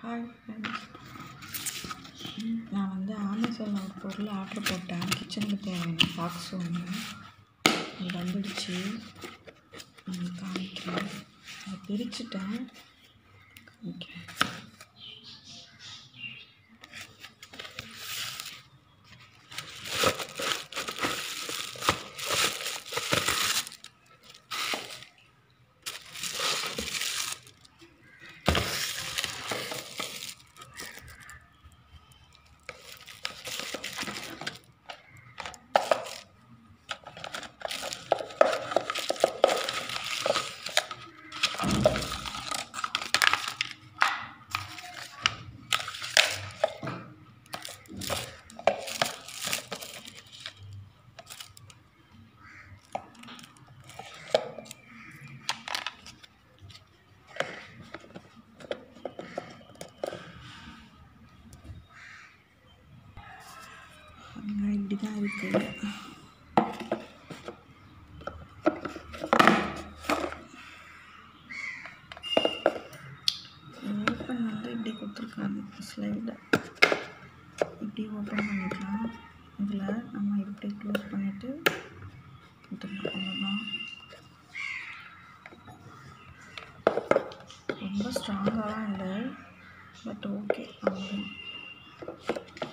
hi friends நான் வந்து அமேசானில் ஒரு பொருள் ஆர்டர் போட்டேன் கிச்சனுக்கு தேவையான பாக்ஸ் ஒன்று அது வந்துடுச்சு நான் காமிக்கிறேன் அதை பிரிச்சுட்டேன் காமிக்கிறேன் அங்கே இப்படி தான் இருக்குது ஓப்பன் வந்து இப்படி கொடுத்துருக்காங்க ஸ்லைடை இப்படி ஓப்பன் பண்ணிக்கலாம் இதில் நம்ம இப்படி க்ளோஸ் பண்ணிவிட்டு கொடுத்துக்கலாம் அவ்வளோதான் ரொம்ப ஸ்ட்ராங்காலாம் இல்லை பட் ஓகே அவ்வளோதான்